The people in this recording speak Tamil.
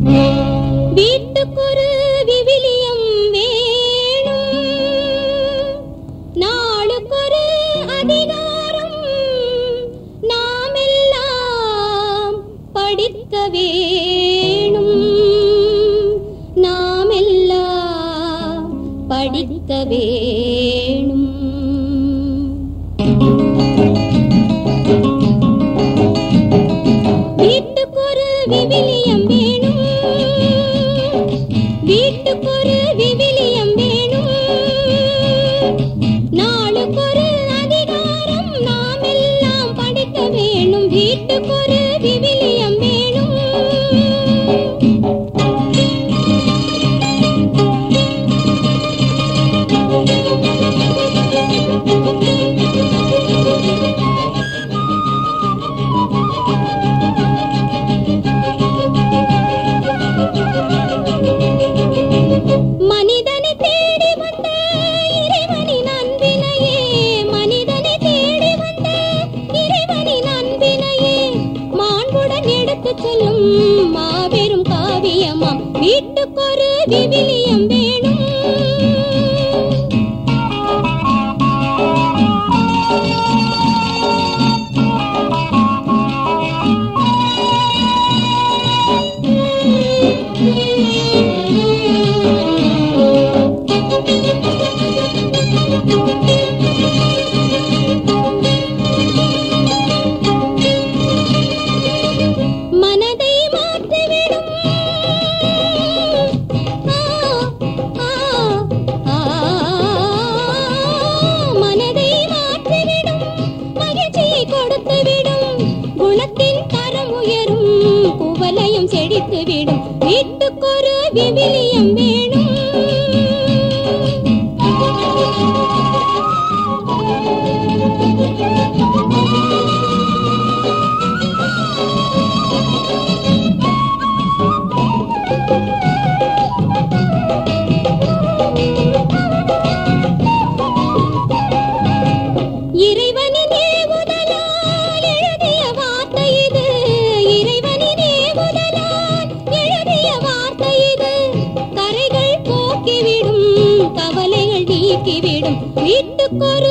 வீட்டுக்கொரு விவிலியம் வேணும் நாளுக்கொரு அதிகாரம் நாமெல்லாம் படிக்க வேணும் நாமெல்லாம் படிக்க வேணும் வீட்டுக்கொரு விவிலியம் வேணும் வீட்டுக்கொரு விவிலியம் வேணும் நாளுக்கொரு அதிகாரம் நாமெல்லாம் படிக்க வேணும் வீட்டுக்கொரு விவிலியம் வேணும் மனிதனை தேடி வந்த இறைவனின் அன்பினையே மனிதனை தேடி வந்த இறைவனின் அன்பினையே மாண்புடன் எடுத்துச் செல்லும் மாபெரும் காவியமாம் வீட்டுக்கொரு விவிலியம் வேணும் மனதை மாற்றிவிடும் ஆ, ஆ, ஆ, மனதை மாற்றிவிடும் மகிழ்ச்சியை கொடுத்துவிடும் குணத்தின் தரம் உயரும் குவலையும் செழித்துவிடும் வீட்டுக்கொரு விவிலியம் வேணும் இறைவனின் ஏவுதலால் எழுதிய வார்த்தை இது இறைவனின் ஏவுதலால் எழுதிய வார்த்தை இது கரைகள் போக்கிவிடும் கவலைகள் நீக்கிவிடும் வீட்டுக்கொரு